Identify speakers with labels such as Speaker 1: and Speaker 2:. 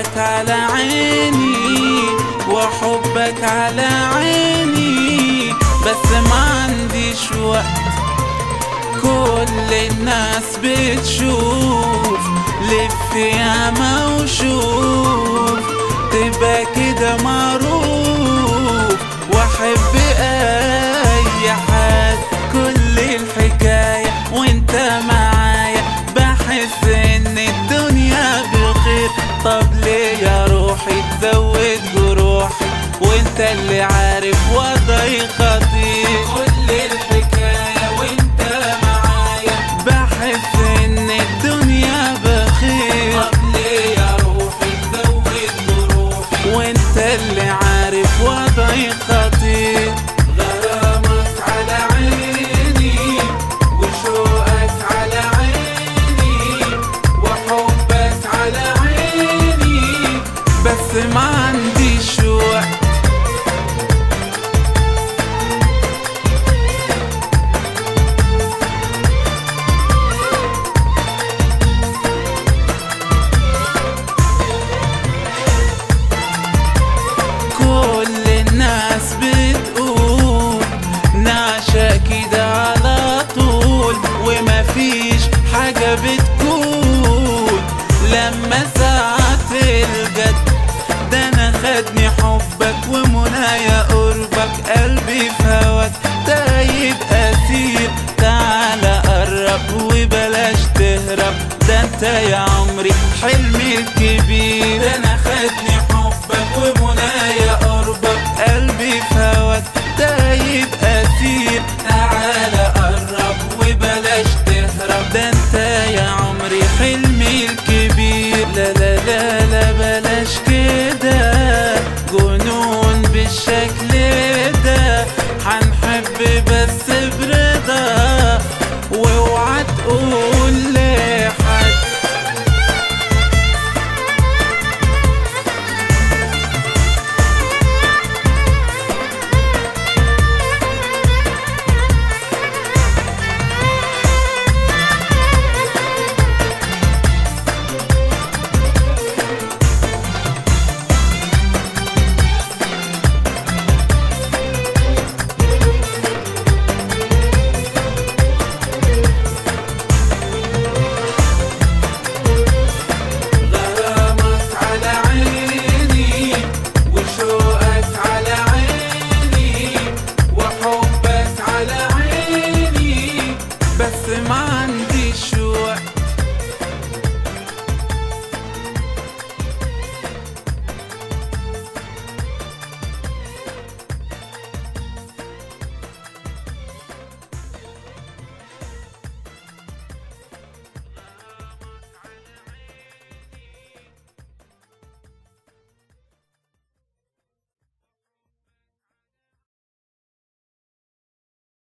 Speaker 1: وشوقك على عيني وحبك على عيني بس ما عنديش وقت كل الناس بتشوف لف ياما وشوف تبقى كده معروف واحب اي حد كل الحكاية وانت معايا بحس ان الدنيا بخير طب ليه يا روحي تزود جروحي وانت اللي عارف وضعي خطير كل الحكاية وانت معايا بحس ان الدنيا بخير طب ليه يا روحي تزود جروحي وانت اللي عارف وضعي خطير غرامك على عيني وشوقك على عيني وحبك على عيني بس ما عنديش وقت كل الناس بتقول نعشق كده على طول ومفيش حاجة بتكون لما ساعة الجد ده انا خدني حبك ومنايا قربك قلبي في هواك تايب اسير تعالى قرب وبلاش تهرب ده انت يا عمري حلمي الكبير ده انا خدني حبك ومنايا قربك قلبي في هواك تايب اسير تعالى قرب وبلاش تهرب ده انت يا عمري حلمي الكبير لا لا لا لا بلاش كده